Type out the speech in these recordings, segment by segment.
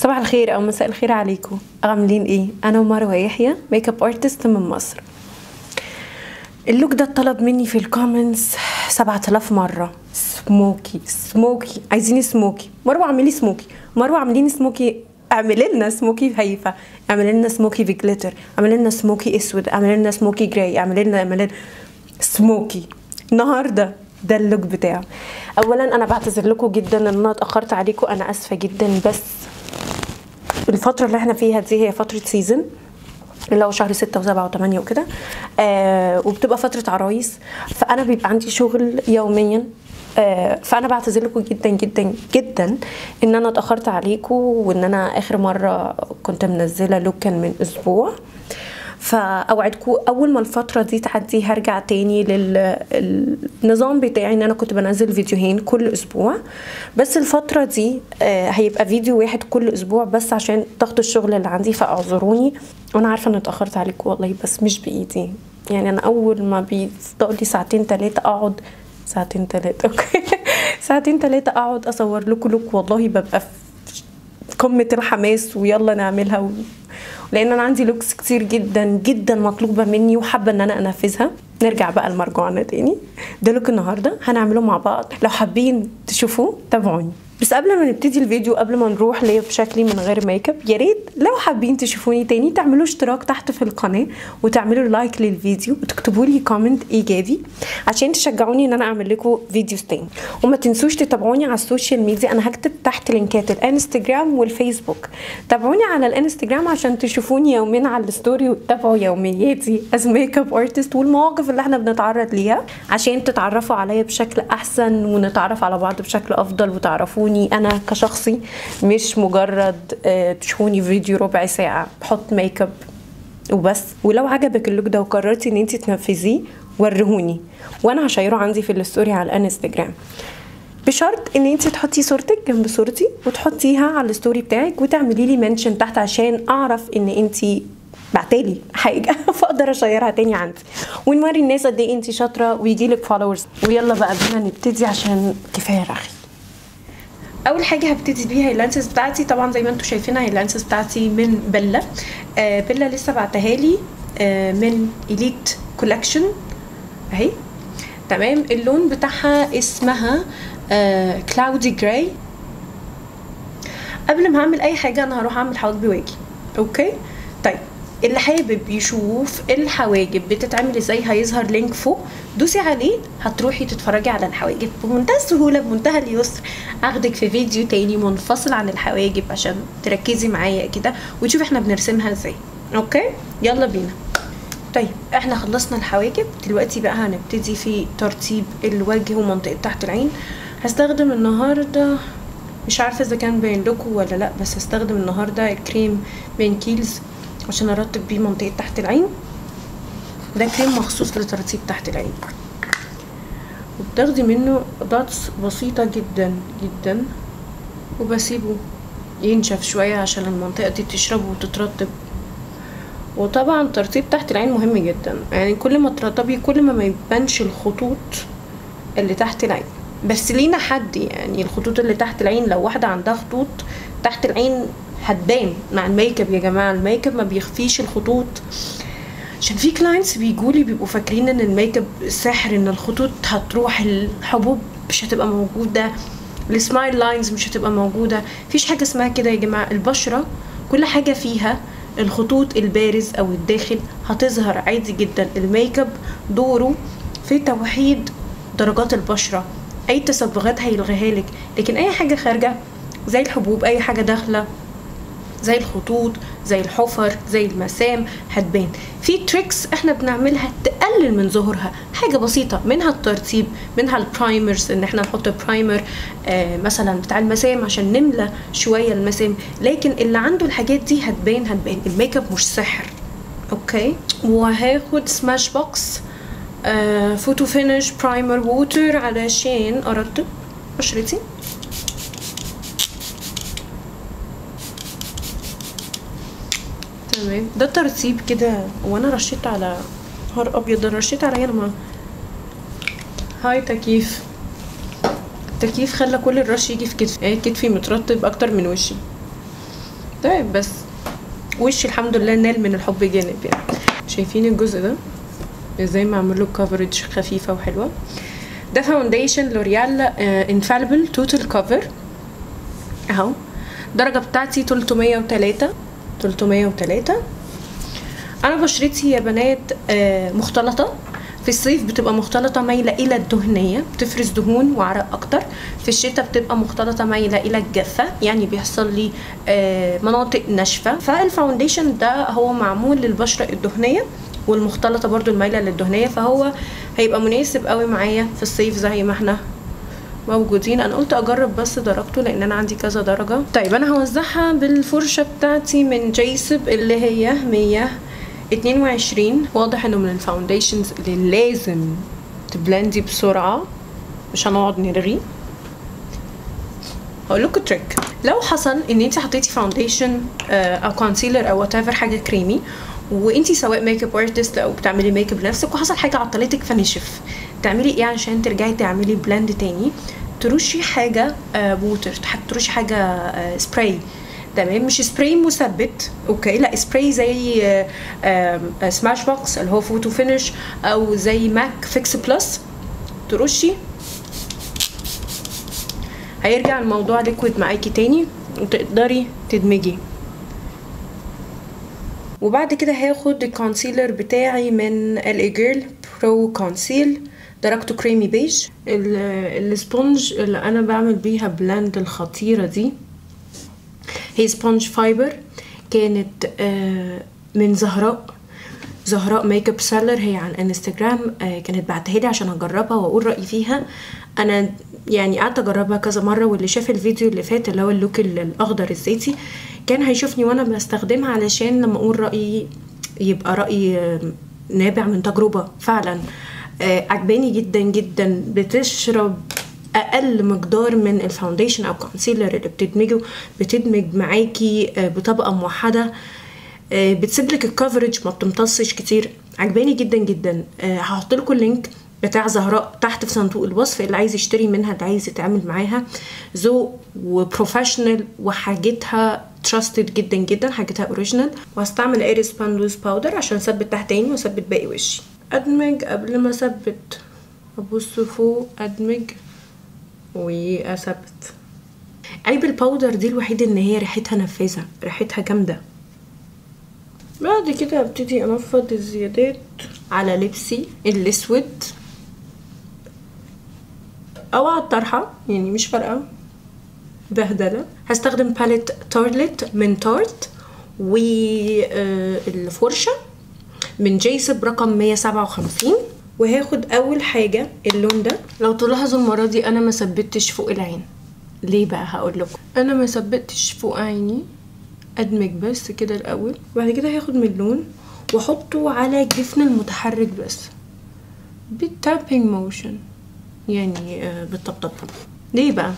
صباح الخير او مساء الخير عليكم عاملين ايه انا ومروه يحيى ميك اب ارتست من مصر اللوك ده اتطلب مني في الكومنتس 7000 مره سموكي سموكي عايزين سموكي مروه اعملي سموكي مروه عاملين سموكي اعملي لنا سموكي هايفه اعملي لنا سموكي في جليتر اعملي لنا سموكي اسود اعملي لنا سموكي جراي اعملي لنا اعملي لنا سموكي النهارده ده اللوك بتاعه اولا انا بعتذر لكم جدا ان انا اتاخرت عليكم انا اسفه جدا بس الفتره اللي احنا فيها دي هي فتره سيزون اللي هو شهر ستة وسبعة وثمانية وكده آه وبتبقى فترة عرايس فأنا بيبقى عندي شغل يوميا آه فأنا بعتذر لكم جدا جدا جدا إن أنا اتأخرت عليكم وإن أنا آخر مرة كنت منزلة لوك كان من أسبوع فاوعدكم اول ما الفتره دي تعدي هرجع تاني للنظام بتاعي ان انا كنت بنزل فيديوهين كل اسبوع بس الفتره دي آه، هيبقى فيديو واحد كل اسبوع بس عشان ضغط الشغل اللي عندي فاعذروني وانا عارفه ان اتاخرت عليكم والله بس مش بايدي يعني انا اول ما بيفضل لي ساعتين ثلاثه اقعد ساعتين ثلاثه اوكي ساعتين ثلاثه اقعد اصور لكم لوك والله ببقى في قمه الحماس ويلا نعملها و... لان انا عندي لوكس كتير جدا جدا مطلوبه مني وحابه ان انا انفذها نرجع بقى لمرجوعنا تاني ده لوك النهارده هنعمله مع بعض لو حابين تشوفوه تابعوني بس قبل ما نبتدي الفيديو قبل ما نروح ليا بشكلي من غير ميك اب يا ريت لو حابين تشوفوني تاني تعملوا اشتراك تحت في القناه وتعملوا لايك للفيديو وتكتبوا لي كومنت ايجابي عشان تشجعوني ان انا اعمل لكم فيديوز تاني وما تنسوش تتابعوني على السوشيال ميديا انا هكتب تحت لينكات الانستجرام والفيسبوك تابعوني على الانستجرام عشان تشوفوني يومين على الستوري وتتابعوا يومياتي از ميك اب ارتست والمواقف اللي احنا بنتعرض ليها عشان تتعرفوا عليا بشكل احسن ونتعرف على بعض بشكل افضل وتعرفوني انا كشخصي مش مجرد آه، تشوفوني فيديو ربع ساعه بحط ميك اب وبس ولو عجبك اللوك ده وقررتي ان انت تنفذيه وريهوني وانا هشيره عندي في الستوري على الانستجرام بشرط ان انت تحطي صورتك جنب صورتي وتحطيها على الستوري بتاعك وتعملي لي منشن تحت عشان اعرف ان انت بعتالي حاجه فاقدر اشيرها تاني عندي ونوري الناس قد ايه انت شاطره ويجي لك فولورز ويلا بقى بينا نبتدي عشان كفايه رغي اول حاجه هبتدي بيها اللانسز بتاعتي طبعا زي ما انتم شايفينها هي اللانسز بتاعتي من بيلا آه بيلا لسه بعتها لي آه من اليت كولكشن اهي تمام اللون بتاعها اسمها آه كلاودي جراي قبل ما اعمل اي حاجه انا هروح اعمل حواجبي واجي اوكي طيب اللي حابب يشوف الحواجب بتتعمل ازاي هيظهر لينك فوق دوسي عليه هتروحي تتفرجي على الحواجب بمنتهى السهوله بمنتهى اليسر اخدك في فيديو تاني منفصل عن الحواجب عشان تركزي معايا كده وتشوفي احنا بنرسمها ازاي اوكي يلا بينا طيب احنا خلصنا الحواجب دلوقتي بقى هنبتدي في ترتيب الوجه ومنطقه تحت العين هستخدم النهارده مش عارفه اذا كان باين لكم ولا لا بس هستخدم النهارده الكريم من كيلز عشان ارتب بيه منطقه تحت العين ده كريم مخصوص لترتيب تحت العين وبتاخدي منه دوتس بسيطة جدا جدا وبسيبه ينشف شوية عشان المنطقة دي تشرب وتترطب وطبعا ترطيب تحت العين مهم جدا يعني كل ما ترطبي كل ما ما يبانش الخطوط اللي تحت العين بس لينا حد يعني الخطوط اللي تحت العين لو واحدة عندها خطوط تحت العين هتبان مع الميك اب يا جماعة الميك اب ما بيخفيش الخطوط عشان في كلاينتس بيجولي بيبقوا فاكرين ان الميك اب سحر ان الخطوط هتروح الحبوب مش هتبقى موجودة السمايل لاينز مش هتبقى موجودة مفيش حاجة اسمها كده يا جماعة البشرة كل حاجة فيها الخطوط البارز او الداخل هتظهر عادي جدا الميك اب دوره في توحيد درجات البشرة اي تصبغات هيلغيها لك لكن اي حاجة خارجة زي الحبوب اي حاجة داخلة زي الخطوط زي الحفر زي المسام هتبان في تريكس احنا بنعملها تقلل من ظهورها حاجه بسيطه منها الترتيب منها البرايمرز ان احنا نحط برايمر آه مثلا بتاع المسام عشان نملى شويه المسام لكن اللي عنده الحاجات دي هتبان هتبان الميك اب مش سحر اوكي وهاخد سماش بوكس آه فوتو فينش برايمر ووتر علشان ارطب بشرتي تمام ده ترتيب كده وانا رشيت على نهار ابيض انا رشيت على هنا ما هاي تكييف التكييف خلى كل الرش يجي في كتفي يعني كتفي مترطب اكتر من وشي طيب بس وشي الحمد لله نال من الحب جانب يعني شايفين الجزء ده ازاي معمول له كفرج خفيفه وحلوه ده فاونديشن لوريال انفاليبل توتال كفر اهو الدرجه بتاعتي 303 303 انا بشرتي يا بنات آه، مختلطه في الصيف بتبقى مختلطه مايله الى الدهنيه بتفرز دهون وعرق اكتر في الشتاء بتبقى مختلطه مايله الى الجافه يعني بيحصل لي آه، مناطق ناشفه فالفاونديشن ده هو معمول للبشره الدهنيه والمختلطه برضو المايله للدهنيه فهو هيبقى مناسب قوي معايا في الصيف زي ما احنا موجودين انا قلت اجرب بس درجته لان انا عندي كذا درجه طيب انا هوزعها بالفرشه بتاعتي من جيسب اللي هي 122 واضح انه من الفاونديشنز اللي لازم تبلندي بسرعه مش هنقعد نرغي هقول لكم تريك لو حصل ان انت حطيتي فاونديشن او كونسيلر او وات حاجه كريمي وانت سواء ميك اب ارتست او بتعملي ميك اب لنفسك وحصل حاجه عطلتك فنشف تعملي ايه عشان ترجعي تعملي بلند تاني ترشي حاجه ووتر ترشي حاجه آه، سبراي تمام مش سبراي مثبت اوكي لا سبراي زي آه، آه، سماش بوكس اللي هو فوتو فينش او زي ماك فيكس بلس ترشي هيرجع الموضوع ليكويد معاكي تاني وتقدري تدمجي وبعد كده هاخد الكونسيلر بتاعي من ال جيرل برو كونسيل درجته كريمي بيج ال- السبونج اللي انا بعمل بيها بلاند الخطيرة دي هي سبونج فايبر كانت آه، من زهراء زهراء ميك اب سيلر هي على الانستجرام آه، كانت بعتها لي عشان اجربها واقول رايي فيها انا يعني قعدت اجربها كذا مره واللي شاف الفيديو اللي فات اللي هو اللوك ال- الاخضر الزيتي كان هيشوفني وانا بستخدمها علشان لما اقول رايي يبقى رايي آه، نابع من تجربه فعلا آه، عجباني جدا جدا بتشرب اقل مقدار من الفاونديشن او كونسيلر اللي بتدمجه بتدمج معاكي آه، بطبقه موحده آه، بتسيب لك الكفرج ما بتمتصش كتير عجباني جدا جدا آه، هحط لكم اللينك بتاع زهراء تحت في صندوق الوصف اللي عايز يشتري منها اللي عايز يتعامل معاها ذوق وبروفيشنال وحاجتها تراستد جدا جدا حاجتها اوريجينال وهستعمل ايريس بان لوز باودر عشان اثبت تحتاني واثبت باقي وشي ادمج قبل ما اثبت ابص فوق ادمج واثبت عيب الباودر دي الوحيد ان هي ريحتها نفاذه ريحتها جامده بعد كده ابتدي انفض الزيادات على لبسي الاسود او على الطرحه يعني مش فارقه بهدله هستخدم باليت تارلت من تارت والفرشه من جيسب رقم 157 وهاخد اول حاجه اللون ده لو تلاحظوا المره دي انا ما ثبتش فوق العين ليه بقى هقول لكم انا ما ثبتش فوق عيني ادمج بس كده الاول وبعد كده هاخد من اللون واحطه على الجفن المتحرك بس بالتابينج موشن يعني آه، بالطبطب ليه بقى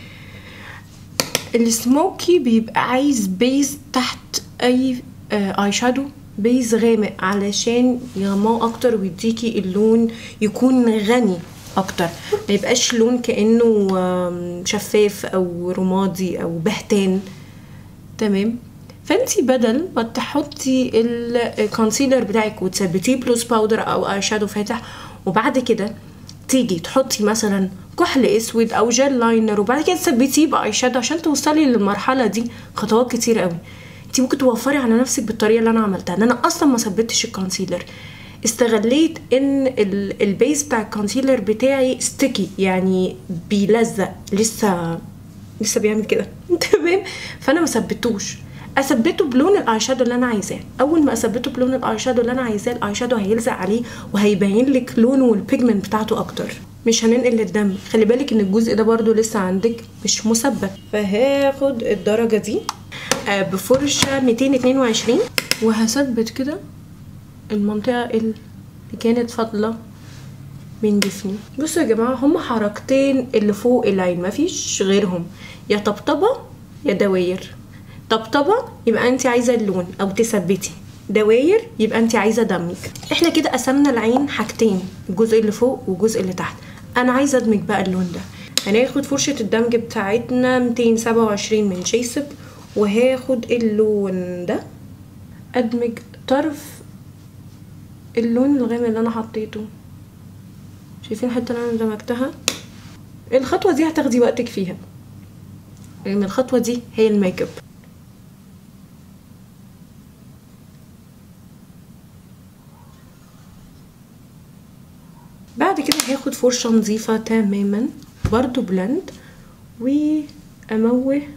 السموكي بيبقى عايز بيز تحت اي آه، اي شادو بيز غامق علشان يغمقه اكتر ويديكي اللون يكون غني اكتر ما يبقاش لون كانه آم، شفاف او رمادي او بهتان تمام فانتي بدل ما تحطي الكونسيلر بتاعك وتثبتيه بلوز باودر او اي شادو فاتح وبعد كده تيجي تحطي مثلا كحل اسود او جel لاينر وبعد كده تثبتيه باي شادو عشان توصلي للمرحله دي خطوات كتير قوي انت ممكن توفري على نفسك بالطريقه اللي انا عملتها ان انا اصلا ما ثبتش الكونسيلر استغليت ان ال- البيز بتاع الكونسيلر بتاعي ستيكي يعني بيلزق لسه لسه بيعمل كده تمام فانا ما ثبتوش اثبته بلون الاي شادو اللي انا عايزاه اول ما اثبته بلون الاي شادو اللي انا عايزاه الاي شادو هيلزق عليه وهيبين لك لونه والبيجمنت بتاعته اكتر مش هننقل للدم خلي بالك ان الجزء ده برضو لسه عندك مش مثبت فهاخد الدرجه دي آه، بفرشه 222 وهثبت كده المنطقه اللي كانت فاضله من جسمي بصوا يا جماعه هما حركتين اللي فوق العين مفيش غيرهم يا طبطبه يا دواير طبطبه يبقى انت عايزه اللون او تثبتي دواير يبقى انت عايزه دمج احنا كده قسمنا العين حاجتين الجزء اللي فوق والجزء اللي تحت انا عايزه ادمج بقى اللون ده هناخد فرشه الدمج بتاعتنا 227 من جيسب وهاخد اللون ده ادمج طرف اللون الغامق اللي انا حطيته شايفين الحته اللي انا دمجتها الخطوه دي هتاخدي وقتك فيها لان الخطوه دي هي الميك اب بعد كده هاخد فرشة نظيفة تماما برضو بلند واموه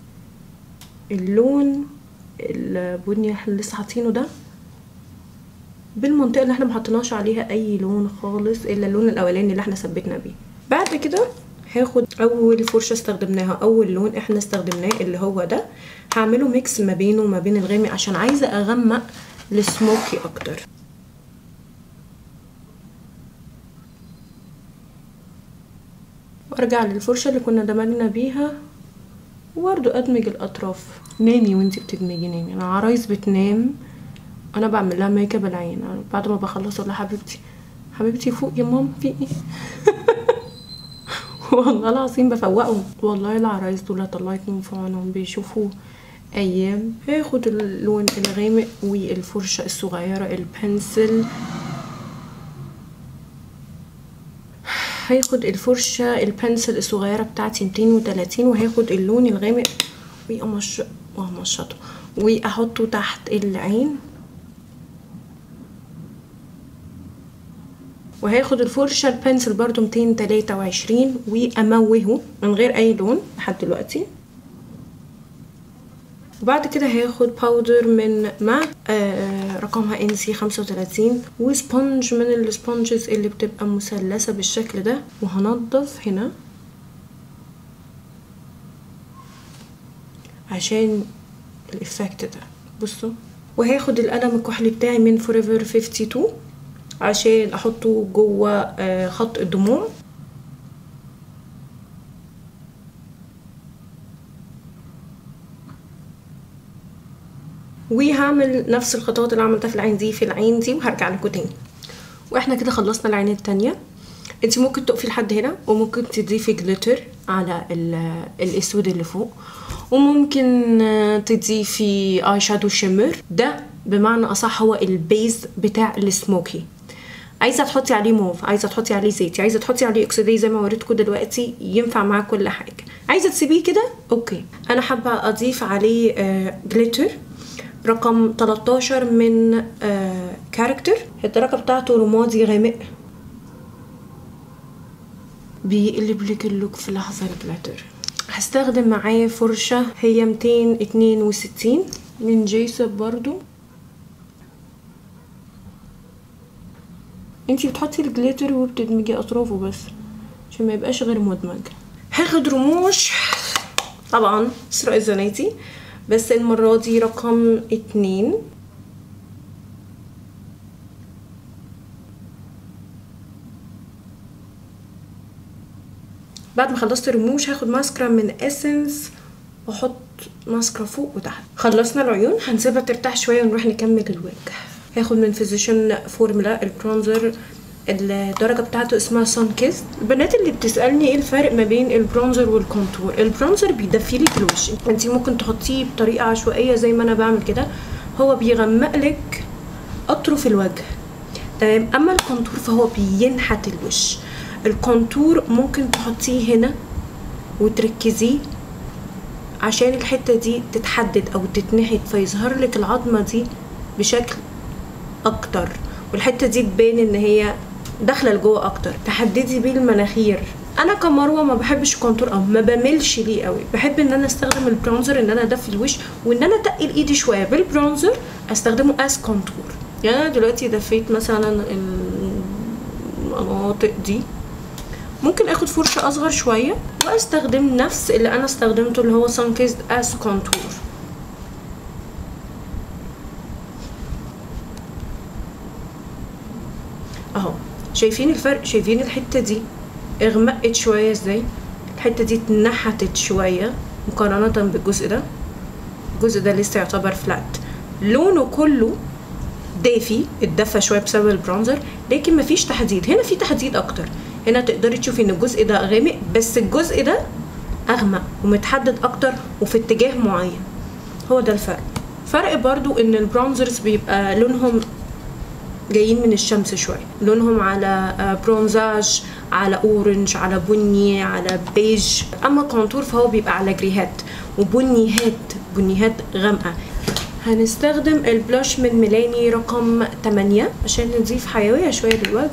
اللون البني اللي لسه حاطينه ده بالمنطقة اللي احنا محطناش عليها اي لون خالص الا اللون الاولاني اللي احنا ثبتنا بيه بعد كده هاخد اول فرشة استخدمناها اول لون احنا استخدمناه اللي هو ده هعمله ميكس ما بينه وما بين الغامق عشان عايزة اغمق السموكي اكتر وارجع للفرشة اللي كنا دمجنا بيها وبرضو ادمج الاطراف نامي وانتي بتدمجي نامي انا عرايس بتنام انا بعمل لها ميك اب العين أنا بعد ما بخلص اقول لها حبيبتي حبيبتي فوق يا ماما في ايه والله العظيم بفوقهم والله العرايس دول الله يكون في عونهم بيشوفوا ايام هاخد اللون الغامق والفرشه الصغيره البنسل هاخد الفرشة البنسل الصغيرة بتاعتي 230 وهاخد اللون الغامق وأمش وأمشطه وأحطه تحت العين وهاخد الفرشة البنسل برضو 223 وأموهه من غير أي لون لحد دلوقتي وبعد كده هاخد باودر من ماك آه رقمها ان سي 35 وسبونج من السبونجز اللي بتبقى مثلثة بالشكل ده وهنضف هنا عشان الافكت ده بصوا وهاخد القلم الكحلي بتاعي من فوريفر 52 عشان احطه جوه آه خط الدموع وهعمل نفس الخطوات اللي عملتها في العين دي في العين دي وهرجع لكم تاني واحنا كده خلصنا العين التانية انت ممكن تقفي لحد هنا وممكن تضيفي جليتر على الاسود اللي فوق وممكن تضيفي اي شادو شيمر ده بمعنى اصح هو البيز بتاع السموكي عايزه تحطي عليه موف عايزه تحطي عليه زيتي عايزه تحطي عليه اكسديه زي ما وريتكم دلوقتي ينفع معاه كل حاجه عايزه تسيبيه كده اوكي انا حابه اضيف عليه آه جليتر رقم 13 من آه كاركتر الدرجة بتاعته رمادي غامق بيقلب لك اللوك في لحظة الجلاتر هستخدم معاه فرشة هي 262 من جيسب برضو انتي بتحطي الجليتر وبتدمجي اطرافه بس عشان ما يبقاش غير مدمج هاخد رموش طبعا اسراء الزناتي بس المرة دي رقم اتنين بعد ما خلصت الرموش هاخد ماسكرا من اسنس واحط ماسكرا فوق وتحت خلصنا العيون هنسيبها ترتاح شويه ونروح نكمل الوجه هاخد من فيزيشن فورمولا البرونزر الدرجه بتاعته اسمها سان كيس البنات اللي بتسالني ايه الفرق ما بين البرونزر والكونتور البرونزر بيدفي لك الوش انت ممكن تحطيه بطريقه عشوائيه زي ما انا بعمل كده هو بيغمق لك اطراف الوجه تمام اما الكونتور فهو بينحت الوش الكونتور ممكن تحطيه هنا وتركزيه عشان الحته دي تتحدد او تتنحت فيظهر لك العظمه دي بشكل اكتر والحته دي تبان ان هي داخله لجوه اكتر تحددي بيه المناخير انا كمروه ما بحبش الكونتور او ما بملش ليه قوي بحب ان انا استخدم البرونزر ان انا ادفي الوش وان انا اتقل ايدي شويه بالبرونزر استخدمه از كونتور يعني انا دلوقتي دفيت مثلا المناطق دي ممكن اخد فرشه اصغر شويه واستخدم نفس اللي انا استخدمته اللي هو سان كيس از كونتور اهو شايفين الفرق شايفين الحته دي اغمقت شويه ازاي الحته دي اتنحتت شويه مقارنه بالجزء ده الجزء ده لسه يعتبر فلات لونه كله دافي اتدفى شويه بسبب البرونزر لكن مفيش تحديد هنا في تحديد اكتر هنا تقدري تشوفي ان الجزء ده غامق بس الجزء ده اغمق ومتحدد اكتر وفي اتجاه معين هو ده الفرق فرق برضو ان البرونزرز بيبقى لونهم جايين من الشمس شويه لونهم على آه، برونزاج على اورنج على بني على بيج اما كونتور فهو بيبقى على جريهات وبنيهات بنيهات غامقه هنستخدم البلاش من ميلاني رقم 8 عشان نضيف حيويه شويه للوجه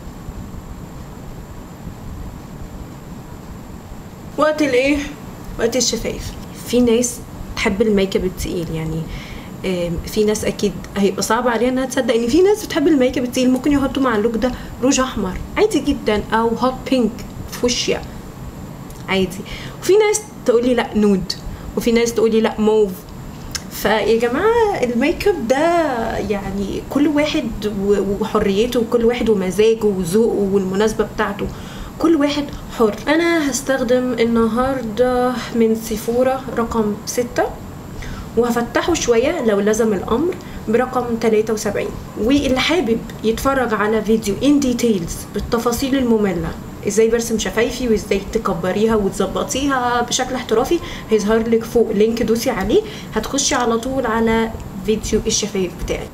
وقت الايه وقت الشفايف في ناس تحب الميك اب التقيل يعني آم، في ناس اكيد هيبقى صعب عليها انها تصدق ان في ناس بتحب الميك اب التقيل ممكن يحطوا مع اللوك ده روج احمر عادي جدا او هوت بينك فوشيا عادي وفي ناس تقولي لا نود وفي ناس تقولي لا موف فيا جماعة الميك اب ده يعني كل واحد و- وحريته وكل واحد ومزاجه وذوقه والمناسبة بتاعته كل واحد حر انا هستخدم النهاردة من سيفورا رقم ستة وهفتحه شوية لو لزم الأمر برقم 73 واللي حابب يتفرج على فيديو ان ديتيلز بالتفاصيل المملة ازاي برسم شفايفي وازاي تكبريها وتظبطيها بشكل احترافي هيظهر لك فوق لينك دوسي عليه هتخشي على طول على فيديو الشفايف بتاعي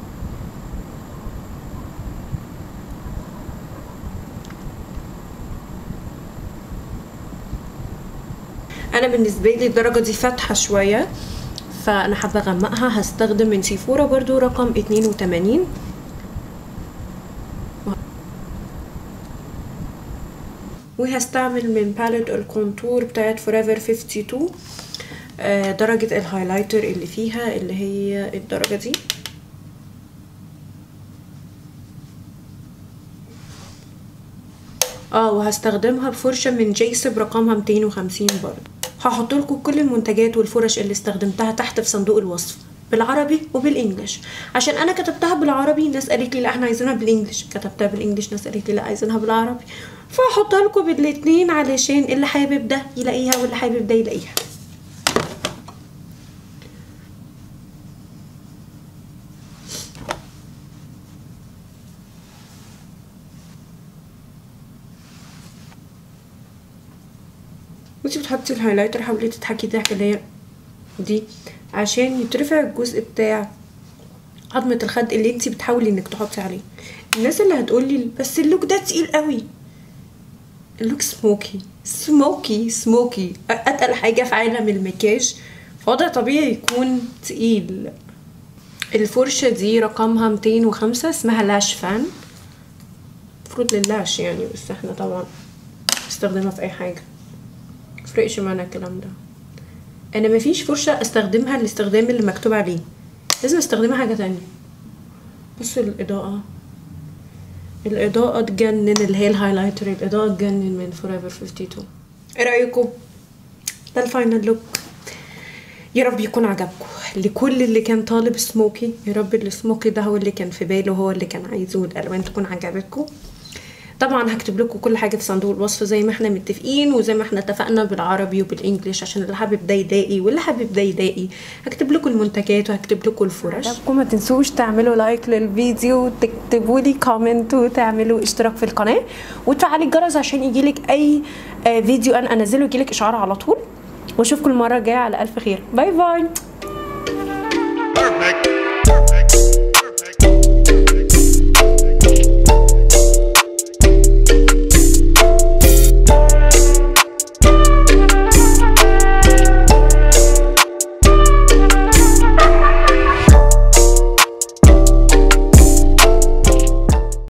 انا بالنسبه لي الدرجه دي فاتحه شويه فانا حابه اغمقها هستخدم من سيفورا برضو رقم 82 وهستعمل من باليت الكونتور بتاعت فوريفر 52 آه، درجة الهايلايتر اللي فيها اللي هي الدرجة دي اه وهستخدمها بفرشة من جيسب رقمها 250 برضه هحط لكم كل المنتجات والفرش اللي استخدمتها تحت في صندوق الوصف بالعربي وبالانجلش عشان انا كتبتها بالعربي ناس قالت لي لا احنا عايزينها بالانجلش كتبتها بالانجلش ناس قالت لي لا عايزينها بالعربي فهحطها لكم بالاتنين علشان اللي حابب ده يلاقيها واللي حابب ده يلاقيها وانتي بتحطي الهايلايتر حاولي تضحكي الضحكه اللي هي دي عشان يترفع الجزء بتاع عظمة الخد اللي انتي بتحاولي انك تحطي عليه الناس اللي هتقولي بس اللوك ده تقيل قوي اللوك سموكي سموكي سموكي اتقل حاجة في عالم المكياج وضع طبيعي يكون تقيل الفرشة دي رقمها 205 اسمها لاش فان المفروض للاش يعني بس احنا طبعا نستخدمها في اي حاجة مفرقش معانا الكلام ده انا مفيش فرشة استخدمها الاستخدام اللي مكتوب عليه لازم استخدمها حاجة تانية بصوا الإضاءة الإضاءة تجنن اللي هي الهايلايتر الإضاءة تجنن من فوريفر 52 ايه رأيكم؟ ده الفاينل لوك يا رب يكون عجبكم لكل اللي كان طالب سموكي يا رب السموكي ده هو اللي كان في باله هو اللي كان عايزه والالوان تكون عجبتكم طبعا هكتب لكم كل حاجه في صندوق الوصف زي ما احنا متفقين وزي ما احنا اتفقنا بالعربي وبالانجليش عشان اللي حابب ده يلاقي واللي حابب ده يلاقي هكتب لكم المنتجات وهكتب لكم الفرش عجبكم ما تنسوش تعملوا لايك للفيديو وتكتبوا لي كومنت وتعملوا اشتراك في القناه وتفعلي الجرس عشان يجيلك اي آه، فيديو انا انزله يجيلك اشعار على طول واشوفكم المره الجايه على الف خير باي باي